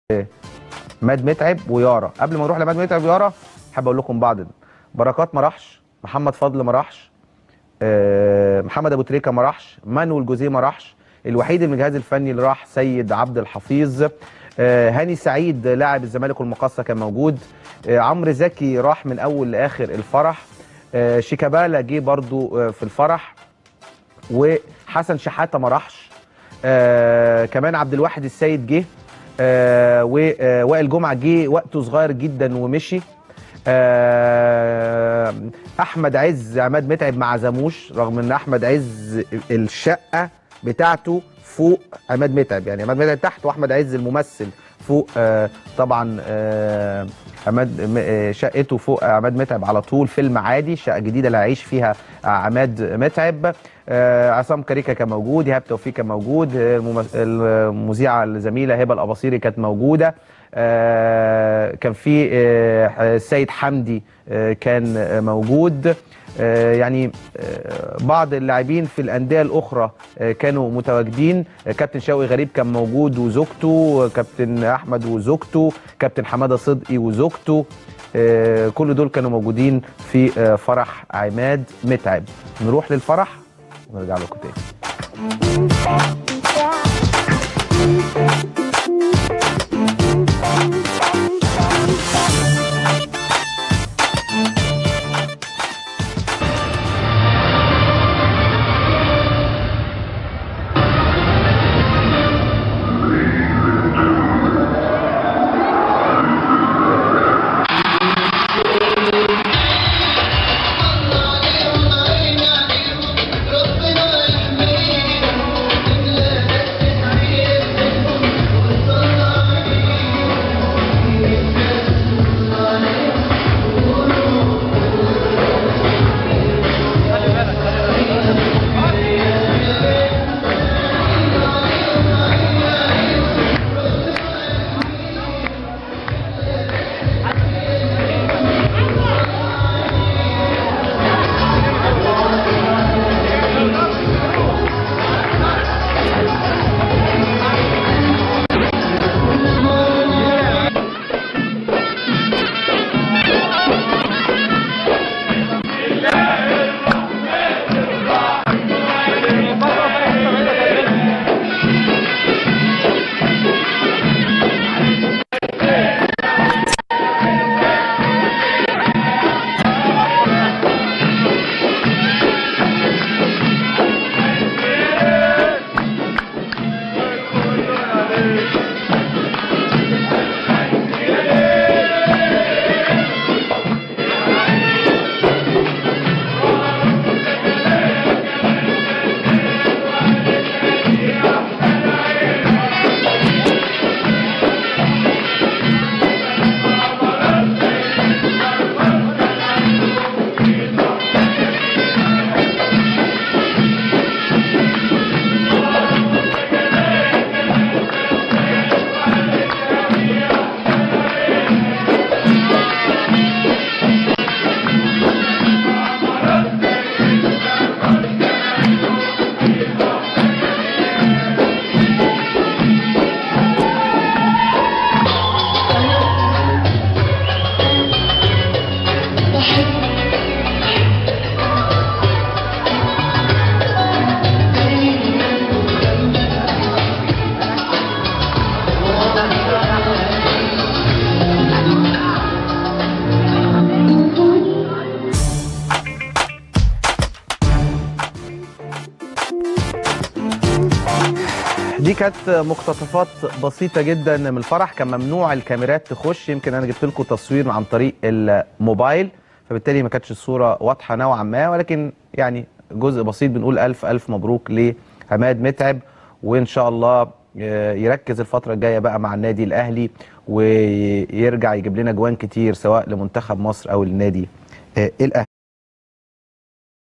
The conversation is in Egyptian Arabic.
ماد متعب ويارا قبل ما نروح لماد متعب ويارا حابب اقول لكم بعض بركات ما راحش محمد فضل ما راحش آه، محمد ابو تريكه ما راحش مانويل جوزيه ما راحش الوحيد من الجهاز الفني اللي راح سيد عبد الحفيظ آه، هاني سعيد لاعب الزمالك والمقصه كان موجود آه، عمرو زكي راح من اول لاخر الفرح آه، شيكابالا جه برضو آه، في الفرح وحسن شحاته ما راحش آه كمان عبد الواحد السيد جه آه ووائل جمعه جه وقته صغير جدا ومشي آه احمد عز عماد متعب ما عزموش رغم ان احمد عز الشقه بتاعته فوق عماد متعب يعني عماد متعب تحت واحمد عز الممثل فوق آه طبعا آه عماد م- آه، شقته فوق عماد متعب على طول فيلم عادي شقه جديده اللي هيعيش فيها عماد متعب آه عصام كاريكا كان موجود ايهاب توفيق كان موجود آه، الممث- المذيعه الزميله هبه الاباصيري كانت موجوده آه كان في آه السيد حمدي آه كان آه، موجود آه، يعني آه، بعض اللاعبين في الانديه الاخرى آه، كانوا متواجدين آه، كابتن شوقي غريب كان موجود وزوجته آه، كابتن احمد وزوجته كابتن حماده صدقي وزوجته آه، كل دول كانوا موجودين في آه، فرح عماد متعب نروح للفرح ونرجع لكم تاني دي كانت مقتطفات بسيطة جدا من الفرح كان ممنوع الكاميرات تخش يمكن أنا جبت لكم تصوير عن طريق الموبايل فبالتالي ما كانتش الصورة واضحة نوعا ما ولكن يعني جزء بسيط بنقول ألف ألف مبروك لعماد متعب وإن شاء الله آه، يركز الفترة الجاية بقى مع النادي الأهلي ويرجع يجيب لنا جوان كتير سواء لمنتخب مصر أو للنادي آه، الأهلي